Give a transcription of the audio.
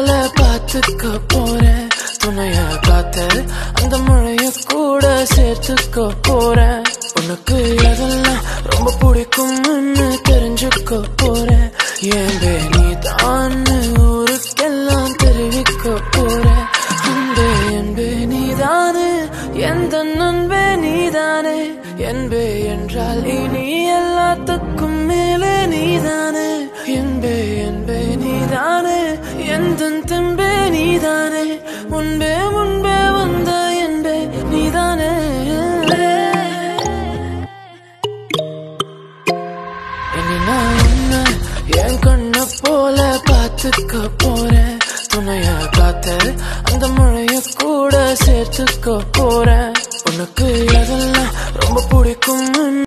போல பார்த்துக்க போறேன் துணைய காத்த அந்த மழைய கூட சேர்த்துக்க போறேன் உனக்கு எதெல்லாம் ரொம்ப பிடிக்கும்னு தெரிஞ்சுக்க போறேன் ஏன் நீ தான் ஊருக்கெல்லாம் தெரிவிக்க போறேன் அன்பே என்பே நீதானே எந்த நண்பே நீதானே என்பே என்றால் இனி எல்லாத்துக்கும் மேலே நீதானே என்பே என்பே நீதானே எந்த தெம்பே நீதானே முன்பே முன்பே வந்த என்பே நீதானே இனி நான் உன்னை என் கண்ண போல பார்த்துக்க போறேன் துணைய காத்த அந்த மழைய கூட சேர்த்துக்க போறேன் உனக்கு எதெல்லாம் ரொம்ப பிடிக்கும்